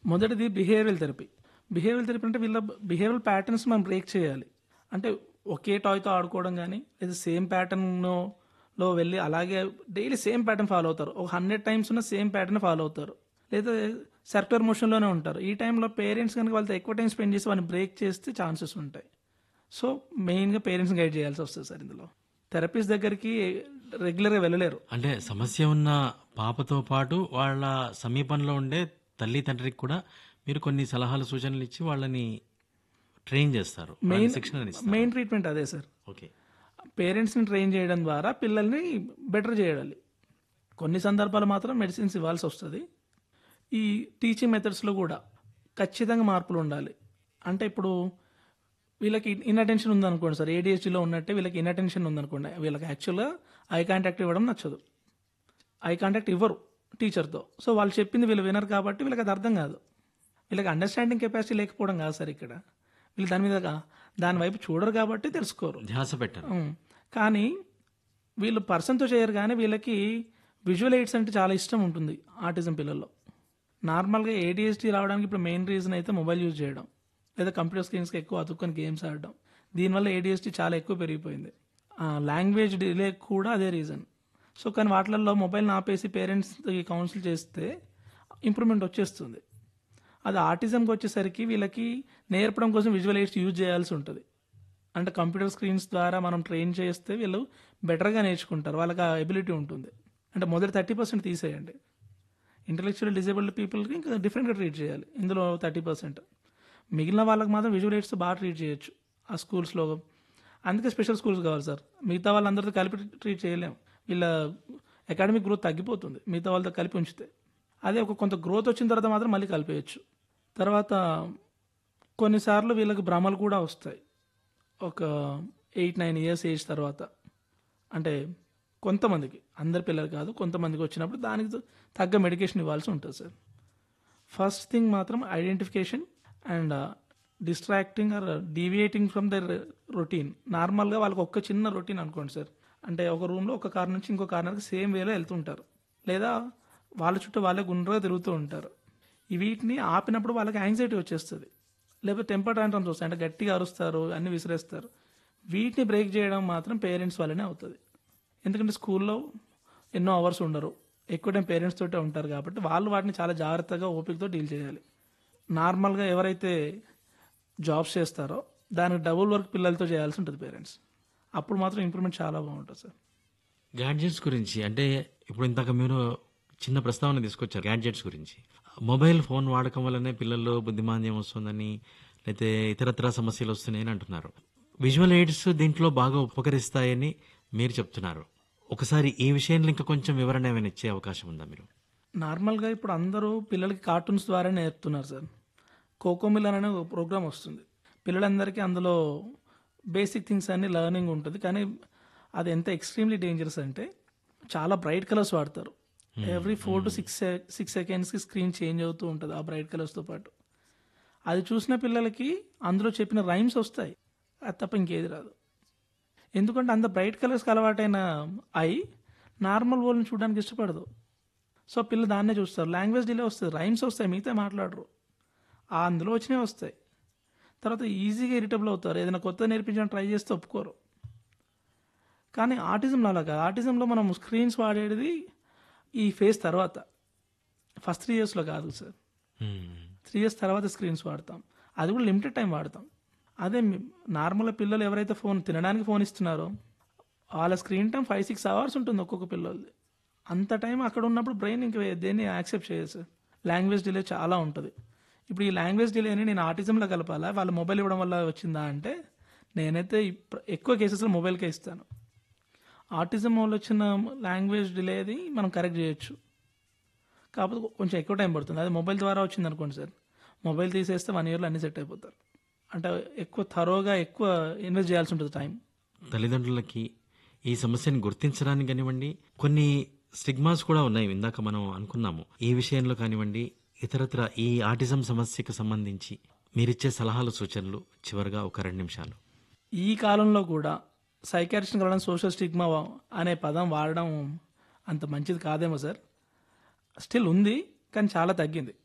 మొదటిది behavioural therapy behavioural therapy అంటే వీళ్ళ బిహేవియరల్ ప్యాటర్న్స్ మనం బ్రేక్ చేయాలి అంటే ఒకే టాయ్తో ఆడుకోవడం కానీ లేదా సేమ్ ప్యాటర్న్లో వెళ్ళి అలాగే డైలీ సేమ్ ప్యాటర్న్ ఫాలో అవుతారు ఒక హండ్రెడ్ టైమ్స్ ఉన్న సేమ్ ప్యాటర్న్ ఫాలో అవుతారు లేదా సర్క్యులర్ మోషన్లోనే ఉంటారు ఈ టైంలో పేరెంట్స్ కనుక వాళ్ళతో ఎక్కువ టైం స్పెండ్ చేసి వాళ్ళని బ్రేక్ చేస్తే ఛాన్సెస్ ఉంటాయి సో మెయిన్గా పేరెంట్స్ గైడ్ చేయాల్సి వస్తుంది సార్ ఇందులో థెరపిస్ట్ దగ్గరికి రెగ్యులర్గా వెళ్ళలేరు అంటే సమస్య ఉన్న పాపతో పాటు వాళ్ళ సమీపంలో ఉండే తల్లి తండ్రికి కూడా మీరు కొన్ని సలహాలు సూచనలు ఇచ్చి వాళ్ళని ట్రైన్ చేస్తారు వాళ్ళని శిక్షణ ఇస్తారు మెయిన్ ట్రీట్మెంట్ అదే సార్ ఓకే పేరెంట్స్ని ట్రైన్ చేయడం ద్వారా పిల్లల్ని బెటర్ చేయాలి కొన్ని సందర్భాలు మాత్రం మెడిసిన్స్ ఇవ్వాల్సి వస్తుంది ఈ టీచింగ్ మెథడ్స్లో కూడా ఖచ్చితంగా మార్పులు ఉండాలి అంటే ఇప్పుడు వీళ్ళకి ఇన్అటెన్షన్ ఉందనుకోండి సార్ ఏడిహెచ్డిలో ఉన్నట్టే వీళ్ళకి ఇన్అటెన్షన్ ఉందనుకోండి వీళ్ళకి యాక్చువల్గా ఐ కాంటాక్ట్ ఇవ్వడం నచ్చదు ఐ కాంటాక్ట్ ఇవ్వరు టీచర్తో సో వాళ్ళు చెప్పింది వీళ్ళు వినరు కాబట్టి వీళ్ళకి అది అర్థం కాదు వీళ్ళకి అండర్స్టాండింగ్ కెపాసిటీ లేకపోవడం కాదు సార్ ఇక్కడ వీళ్ళు దాని మీద దాని వైపు చూడరు కాబట్టి తెలుసుకోరు ధ్యాస పెట్టారు ఉమ్. కానీ వీళ్ళు పర్సన్తో చేయరు కానీ వీళ్ళకి విజువల్ ఎయిడ్స్ అంటే చాలా ఇష్టం ఉంటుంది ఆటిజం పిల్లల్లో నార్మల్గా ఏడిఎస్టీ రావడానికి ఇప్పుడు మెయిన్ రీజన్ అయితే మొబైల్ యూజ్ చేయడం లేదా కంప్యూటర్ స్క్రీన్స్కి ఎక్కువ అతుక్కొని గేమ్స్ ఆడడం దీనివల్ల ఏడిఎస్టీ చాలా ఎక్కువ పెరిగిపోయింది లాంగ్వేజ్ డిలే కూడా అదే రీజన్ సో కానీ వాటిల్లో మొబైల్ని ఆపేసి పేరెంట్స్కి కౌన్సిల్ చేస్తే ఇంప్రూవ్మెంట్ వచ్చేస్తుంది అది ఆటిజంకి వచ్చేసరికి వీళ్ళకి నేర్పడం కోసం విజువల్ ఎయిడ్స్ యూజ్ చేయాల్సి ఉంటుంది అంటే కంప్యూటర్ స్క్రీన్స్ ద్వారా మనం ట్రైన్ చేస్తే వీళ్ళు బెటర్గా నేర్చుకుంటారు వాళ్ళకి ఆ ఎబిలిటీ ఉంటుంది అంటే మొదటి థర్టీ పర్సెంట్ తీసేయండి ఇంటలెక్చువల్ డిజేబుల్డ్ పీపుల్కి ఇంకా డిఫరెంట్గా ట్రీట్ చేయాలి ఇందులో థర్టీ పర్సెంట్ మిగిలిన వాళ్ళకి మాత్రం విజువల్ ఎయిడ్స్ బాగా ట్రీట్ చేయొచ్చు ఆ స్కూల్స్లో అందుకే స్పెషల్ స్కూల్స్ కావాలి సార్ మిగతా వాళ్ళందరితో కలిపి ట్రీట్ చేయలేం వీళ్ళ అకాడమిక్ గ్రోత్ తగ్గిపోతుంది మిగతా వాళ్ళతో కలిపి ఉంచితే అదే ఒక కొంత గ్రోత్ వచ్చిన తర్వాత మాత్రం మళ్ళీ కలిపేయచ్చు తర్వాత కొన్నిసార్లు వీళ్ళకి భ్రమలు కూడా వస్తాయి ఒక ఎయిట్ నైన్ ఇయర్స్ ఏజ్ తర్వాత అంటే కొంతమందికి అందరి పిల్లలు కాదు కొంతమందికి వచ్చినప్పుడు దానికి తగ్గ మెడికేషన్ ఇవ్వాల్సి ఉంటుంది సార్ ఫస్ట్ థింగ్ మాత్రం identification and distracting or deviating from their routine నార్మల్గా వాళ్ళకి ఒక్క చిన్న రొటీన్ అనుకోండి సార్ అంటే ఒక రూమ్లో ఒక కార్ నుంచి ఇంకో కార్నర్కి సేమ్ వేలో వెళ్తుంటారు లేదా వాళ్ళ చుట్టూ వాళ్ళే గుండ్రగా తిరుగుతూ ఉంటారు ఈ వీటిని ఆపినప్పుడు వాళ్ళకి యాంగ్జైటీ వచ్చేస్తుంది లేకపోతే టెంపర్ ట్యాంట్రమ్స్ వస్తాయి అంటే గట్టిగా అరుస్తారు అన్ని విసిరేస్తారు వీటిని బ్రేక్ చేయడం మాత్రం పేరెంట్స్ వల్లనే అవుతుంది ఎందుకంటే స్కూల్లో ఎన్నో అవర్స్ ఉండరు ఎక్కువ టైం పేరెంట్స్ తోటే ఉంటారు కాబట్టి వాళ్ళు వాటిని చాలా జాగ్రత్తగా ఓపికతో డీల్ చేయాలి నార్మల్గా ఎవరైతే జాబ్స్ చేస్తారో దానికి డబుల్ వర్క్ పిల్లలతో చేయాల్సి ఉంటుంది పేరెంట్స్ అప్పుడు మాత్రం ఇంప్రూవ్మెంట్ చాలా బాగుంటుంది సార్ గ్యాడ్జెట్స్ గురించి అంటే ఇప్పుడు ఇందాక మీరు చిన్న ప్రస్తావన తీసుకొచ్చారు గ్యాడ్జెట్స్ గురించి మొబైల్ ఫోన్ వాడకం వల్లనే పిల్లల్లో బుద్ధిమాంద్యం వస్తుందని లేకపోతే ఇతరత్ర సమస్యలు వస్తున్నాయని అంటున్నారు విజువల్ ఎయిడ్స్ దీంట్లో బాగా ఉపకరిస్తాయని మీరు చెప్తున్నారు ఒకసారి ఈ విషయంలో ఇంకా కొంచెం వివరణ ఏమైనా ఇచ్చే అవకాశం ఉందా మీరు నార్మల్గా ఇప్పుడు అందరూ పిల్లలకి కార్టూన్స్ ద్వారా నేర్పుతున్నారు సార్ కోకోమిలన్ అనే ఒక ప్రోగ్రామ్ వస్తుంది పిల్లలందరికీ అందులో బేసిక్ థింగ్స్ అన్ని లెర్నింగ్ ఉంటుంది కానీ అది ఎంత ఎక్స్ట్రీమ్లీ డేంజరస్ అంటే చాలా బ్రైట్ కలర్స్ వాడతారు every four to six six సెకండ్స్కి స్క్రీన్ చేంజ్ అవుతూ ఉంటుంది ఆ బ్రైట్ కలర్స్తో పాటు అది చూసిన పిల్లలకి అందులో చెప్పిన రైమ్స్ వస్తాయి అది తప్ప ఇంకేది రాదు ఎందుకంటే అంత బ్రైట్ కలర్స్కి అలవాటైన ఐ నార్మల్ వరల్డ్ని చూడడానికి ఇష్టపడదు సో పిల్లలు దాన్నే చూస్తారు లాంగ్వేజ్ డిలే వస్తుంది రైమ్స్ వస్తాయి మిగతా మాట్లాడరు ఆ అందులో వచ్చినవి వస్తాయి తర్వాత ఈజీగా ఇరిటబుల్ అవుతారు ఏదైనా కొత్త నేర్పించడం ట్రై చేస్తే ఒప్పుకోరు కానీ ఆటిజంలో అలా కాదు ఆటిజంలో మనం స్క్రీన్స్ వాడేది ఈ ఫేజ్ తర్వాత ఫస్ట్ త్రీ ఇయర్స్లో కాదు సార్ త్రీ ఇయర్స్ తర్వాత స్క్రీన్స్ వాడతాం అది కూడా లిమిటెడ్ టైం వాడతాం అదే నార్మల్గా పిల్లలు ఎవరైతే ఫోన్ తినడానికి ఫోన్ ఇస్తున్నారో వాళ్ళ screen time five six hours ఉంటుంది ఒక్కొక్క పిల్లలది అంత టైం అక్కడ ఉన్నప్పుడు బ్రెయిన్ ఇంక దేన్ని యాక్సెప్ట్ చేయదు సార్ లాంగ్వేజ్ డిలే చాలా ఉంటుంది ఇప్పుడు ఈ లాంగ్వేజ్ డిలేని నేను ఆటిజంలో కలపాలా వాళ్ళు మొబైల్ ఇవ్వడం వల్ల వచ్చిందా అంటే నేనైతే ఇప్ప- ఎక్కువ కేసెస్లో మొబైల్కే ఇస్తాను ఆటిజం వల్ల వచ్చిన లాంగ్వేజ్ డిలేది మనం కరెక్ట్ చేయొచ్చు కాకపోతే కొంచెం ఎక్కువ టైం పడుతుంది అది మొబైల్ ద్వారా వచ్చింది అనుకోండి సార్ మొబైల్ తీసేస్తే వన్ ఇయర్లో అన్ని సెట్ అయిపోతారు అంటే ఎక్కువ థరోగా ఎక్కువ ఇన్వెస్ట్ చేయాల్సి ఉంటుంది టైం తల్లిదండ్రులకి ఈ సమస్యని గుర్తించడానికి కానివ్వండి కొన్ని స్టిగ్మాస్ కూడా ఉన్నాయి ఇందాక మనం అనుకున్నాము ఈ విషయంలో కానివ్వండి ఇతరత్ర ఈ ఆటిజం సమస్యకు సంబంధించి మీరిచ్చే సలహాలు సూచనలు చివరిగా ఒక రెండు నిమిషాలు ఈ కాలంలో కూడా సైకాట్రిస్ట్ని కలవడం సోషల్ స్టిగ్మా అనే పదం వాడడం అంత మంచిది కాదేమో సార్ స్టిల్ ఉంది కానీ చాలా తగ్గింది